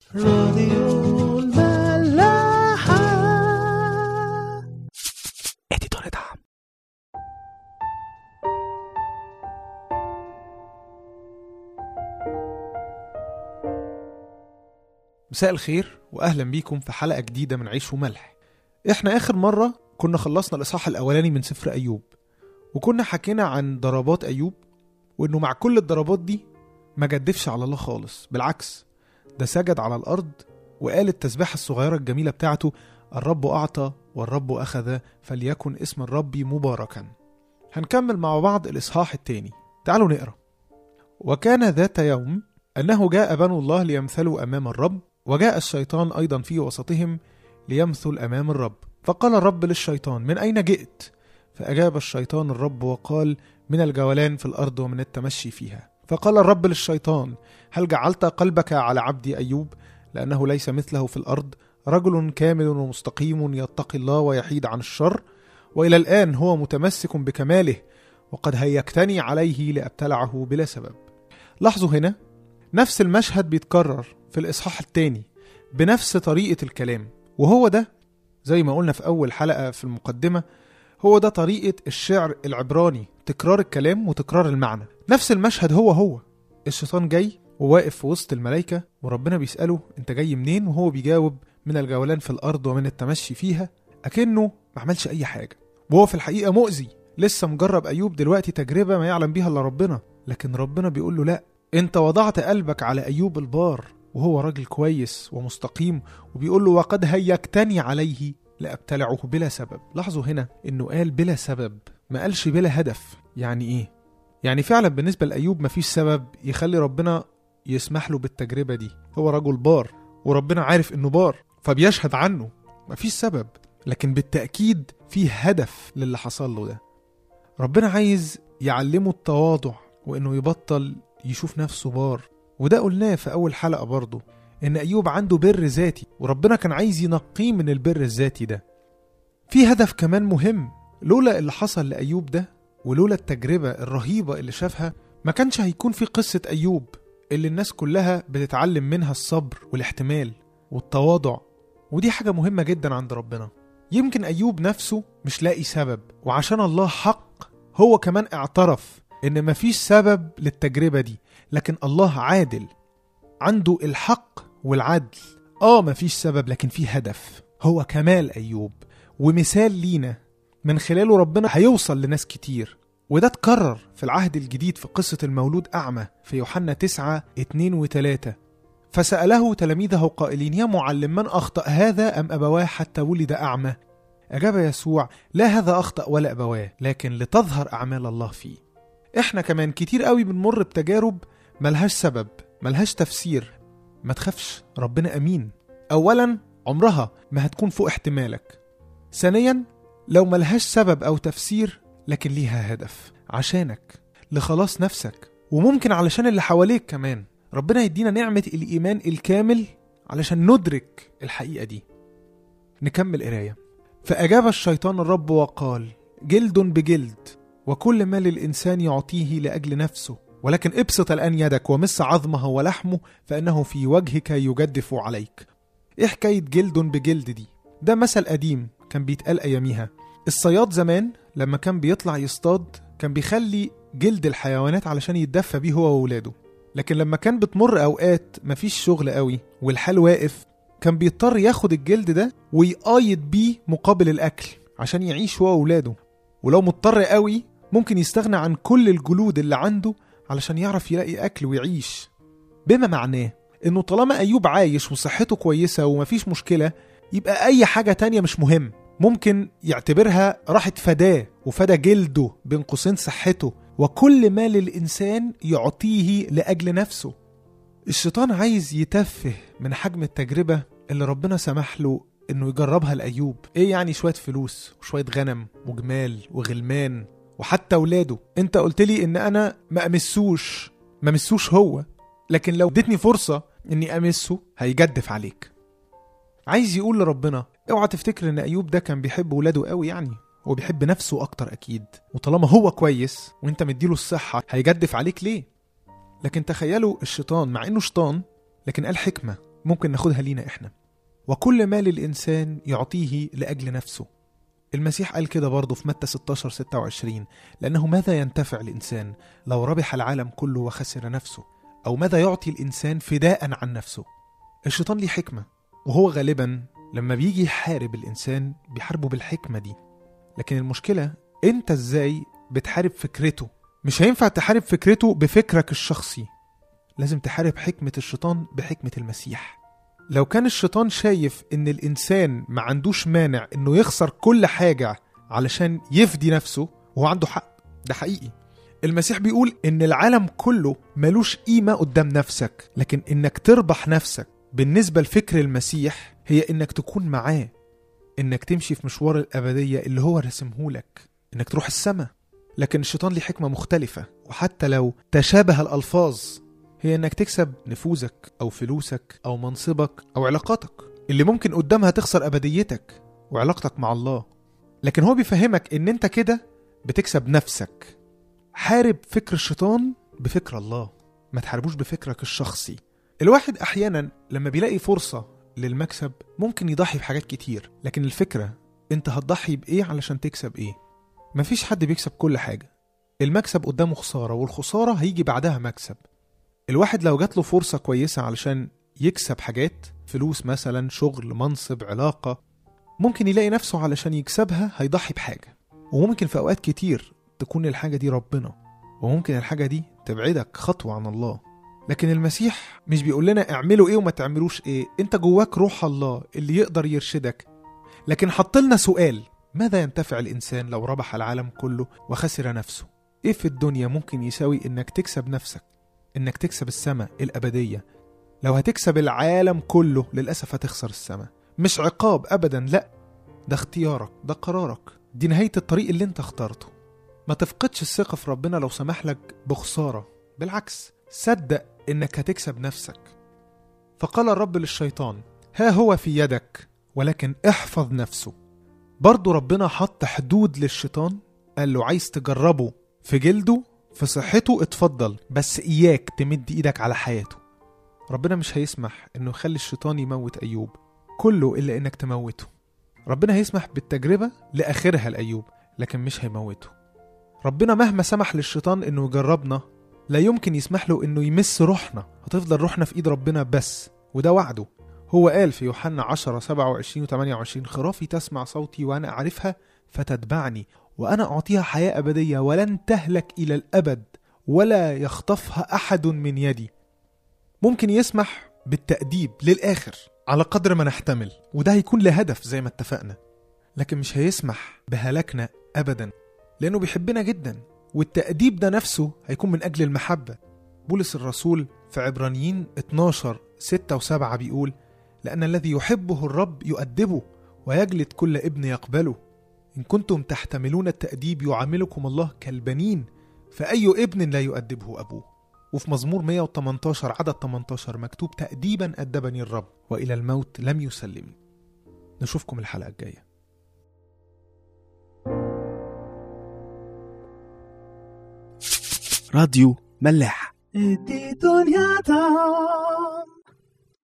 راديو الملاحة اديتور دعم مساء الخير واهلا بيكم في حلقه جديده من عيش وملح احنا اخر مره كنا خلصنا الاصحاح الاولاني من سفر ايوب وكنا حكينا عن ضربات ايوب وانه مع كل الضربات دي ما جدفش على الله خالص بالعكس ده سجد على الارض وقال التسبيحه الصغيره الجميله بتاعته الرب اعطى والرب اخذ فليكن اسم الرب مباركا هنكمل مع بعض الاصحاح التاني تعالوا نقرا وكان ذات يوم انه جاء بنو الله ليمثلوا امام الرب وجاء الشيطان ايضا في وسطهم ليمثل امام الرب فقال الرب للشيطان من اين جئت فاجاب الشيطان الرب وقال من الجولان في الارض ومن التمشي فيها فقال الرب للشيطان هل جعلت قلبك على عبدي ايوب لانه ليس مثله في الارض رجل كامل ومستقيم يتقي الله ويحيد عن الشر والى الان هو متمسك بكماله وقد هيجتني عليه لابتلعه بلا سبب لاحظوا هنا نفس المشهد بيتكرر في الإصحاح الثاني بنفس طريقة الكلام وهو ده زي ما قلنا في أول حلقة في المقدمة هو ده طريقة الشعر العبراني تكرار الكلام وتكرار المعنى نفس المشهد هو هو الشيطان جاي وواقف في وسط الملائكة وربنا بيسأله أنت جاي منين وهو بيجاوب من الجولان في الأرض ومن التمشي فيها أكنه ما عملش أي حاجة وهو في الحقيقة مؤذي لسه مجرب أيوب دلوقتي تجربة ما يعلم بيها إلا ربنا لكن ربنا بيقول له لأ انت وضعت قلبك على ايوب البار وهو راجل كويس ومستقيم وبيقول له وقد هيجتني عليه لابتلعه بلا سبب لاحظوا هنا انه قال بلا سبب ما قالش بلا هدف يعني ايه يعني فعلا بالنسبه لايوب مفيش سبب يخلي ربنا يسمح له بالتجربه دي هو رجل بار وربنا عارف انه بار فبيشهد عنه مفيش سبب لكن بالتاكيد في هدف للي حصل له ده ربنا عايز يعلمه التواضع وانه يبطل يشوف نفسه بار وده قلناه في أول حلقة برضه إن أيوب عنده بر ذاتي وربنا كان عايز ينقيه من البر الذاتي ده في هدف كمان مهم لولا اللي حصل لأيوب ده ولولا التجربة الرهيبة اللي شافها ما كانش هيكون في قصة أيوب اللي الناس كلها بتتعلم منها الصبر والاحتمال والتواضع ودي حاجة مهمة جدا عند ربنا يمكن أيوب نفسه مش لاقي سبب وعشان الله حق هو كمان اعترف ان مفيش سبب للتجربة دي لكن الله عادل عنده الحق والعدل اه مفيش سبب لكن في هدف هو كمال ايوب ومثال لينا من خلاله ربنا هيوصل لناس كتير وده اتكرر في العهد الجديد في قصة المولود أعمى في يوحنا 9 2 و 3 فسأله تلاميذه قائلين يا معلم من أخطأ هذا أم أبواه حتى ولد أعمى أجاب يسوع لا هذا أخطأ ولا أبواه لكن لتظهر أعمال الله فيه احنا كمان كتير قوي بنمر بتجارب ملهاش سبب ملهاش تفسير ما تخافش ربنا امين اولا عمرها ما هتكون فوق احتمالك ثانيا لو ملهاش سبب او تفسير لكن ليها هدف عشانك لخلاص نفسك وممكن علشان اللي حواليك كمان ربنا يدينا نعمة الإيمان الكامل علشان ندرك الحقيقة دي نكمل قراية فأجاب الشيطان الرب وقال جلد بجلد وكل ما للإنسان يعطيه لأجل نفسه ولكن ابسط الآن يدك ومس عظمه ولحمه فإنه في وجهك يجدف عليك إيه حكاية جلد بجلد دي ده مثل قديم كان بيتقال أياميها الصياد زمان لما كان بيطلع يصطاد كان بيخلي جلد الحيوانات علشان يتدفى بيه هو وولاده لكن لما كان بتمر أوقات مفيش شغل قوي والحال واقف كان بيضطر ياخد الجلد ده ويقايد بيه مقابل الأكل عشان يعيش هو وولاده ولو مضطر قوي ممكن يستغنى عن كل الجلود اللي عنده علشان يعرف يلاقي أكل ويعيش بما معناه إنه طالما أيوب عايش وصحته كويسة ومفيش مشكلة يبقى أي حاجة تانية مش مهم ممكن يعتبرها راحت فداه وفدى جلده بين قوسين صحته وكل ما للإنسان يعطيه لأجل نفسه الشيطان عايز يتفه من حجم التجربة اللي ربنا سمح له انه يجربها لأيوب ايه يعني شوية فلوس وشوية غنم وجمال وغلمان وحتى ولاده انت قلت لي ان انا ما امسوش ما امسوش هو لكن لو اديتني فرصة اني امسه هيجدف عليك عايز يقول لربنا اوعى تفتكر ان ايوب ده كان بيحب ولاده قوي يعني هو بيحب نفسه اكتر اكيد وطالما هو كويس وانت مديله الصحة هيجدف عليك ليه لكن تخيلوا الشيطان مع انه شيطان لكن قال حكمة ممكن ناخدها لينا احنا وكل ما للإنسان يعطيه لأجل نفسه المسيح قال كده برضه في متى 16 26 لأنه ماذا ينتفع الإنسان لو ربح العالم كله وخسر نفسه أو ماذا يعطي الإنسان فداء عن نفسه الشيطان ليه حكمة وهو غالبا لما بيجي يحارب الإنسان بيحاربه بالحكمة دي لكن المشكلة أنت إزاي بتحارب فكرته مش هينفع تحارب فكرته بفكرك الشخصي لازم تحارب حكمة الشيطان بحكمة المسيح لو كان الشيطان شايف ان الانسان ما عندوش مانع انه يخسر كل حاجة علشان يفدي نفسه وهو عنده حق ده حقيقي المسيح بيقول ان العالم كله ملوش قيمة قدام نفسك لكن انك تربح نفسك بالنسبة لفكر المسيح هي انك تكون معاه انك تمشي في مشوار الابدية اللي هو رسمهولك انك تروح السماء لكن الشيطان ليه حكمة مختلفة وحتى لو تشابه الألفاظ هي انك تكسب نفوذك او فلوسك او منصبك او علاقاتك اللي ممكن قدامها تخسر ابديتك وعلاقتك مع الله لكن هو بيفهمك ان انت كده بتكسب نفسك حارب فكر الشيطان بفكر الله ما تحاربوش بفكرك الشخصي الواحد احيانا لما بيلاقي فرصة للمكسب ممكن يضحي بحاجات كتير لكن الفكرة انت هتضحي بايه علشان تكسب ايه مفيش حد بيكسب كل حاجة المكسب قدامه خسارة والخسارة هيجي بعدها مكسب الواحد لو جات له فرصة كويسة علشان يكسب حاجات فلوس مثلا شغل منصب علاقة ممكن يلاقي نفسه علشان يكسبها هيضحي بحاجة وممكن في أوقات كتير تكون الحاجة دي ربنا وممكن الحاجة دي تبعدك خطوة عن الله لكن المسيح مش بيقول لنا اعملوا ايه وما تعملوش ايه انت جواك روح الله اللي يقدر يرشدك لكن حط لنا سؤال ماذا ينتفع الإنسان لو ربح العالم كله وخسر نفسه ايه في الدنيا ممكن يساوي انك تكسب نفسك انك تكسب السماء الابديه لو هتكسب العالم كله للاسف هتخسر السماء مش عقاب ابدا لا ده اختيارك ده قرارك دي نهايه الطريق اللي انت اخترته ما تفقدش الثقه في ربنا لو سمح لك بخساره بالعكس صدق انك هتكسب نفسك فقال الرب للشيطان ها هو في يدك ولكن احفظ نفسه برضه ربنا حط حدود للشيطان قال له عايز تجربه في جلده في صحته اتفضل بس اياك تمد ايدك على حياته ربنا مش هيسمح انه يخلي الشيطان يموت ايوب كله الا انك تموته ربنا هيسمح بالتجربة لاخرها لايوب لكن مش هيموته ربنا مهما سمح للشيطان انه يجربنا لا يمكن يسمح له انه يمس روحنا هتفضل روحنا في ايد ربنا بس وده وعده هو قال في يوحنا 10 27 و 28 خرافي تسمع صوتي وانا اعرفها فتتبعني وانا اعطيها حياه ابديه ولن تهلك الى الابد ولا يخطفها احد من يدي ممكن يسمح بالتاديب للاخر على قدر ما نحتمل وده هيكون لهدف زي ما اتفقنا لكن مش هيسمح بهلاكنا ابدا لانه بيحبنا جدا والتاديب ده نفسه هيكون من اجل المحبه بولس الرسول في عبرانيين 12 6 و7 بيقول لأن الذي يحبه الرب يؤدبه ويجلد كل ابن يقبله إن كنتم تحتملون التأديب يعاملكم الله كالبنين فأي ابن لا يؤدبه أبوه وفي مزمور 118 عدد 18 مكتوب تأديبا أدبني الرب وإلى الموت لم يسلمني نشوفكم الحلقة الجاية راديو ملاح دي دنيا تعم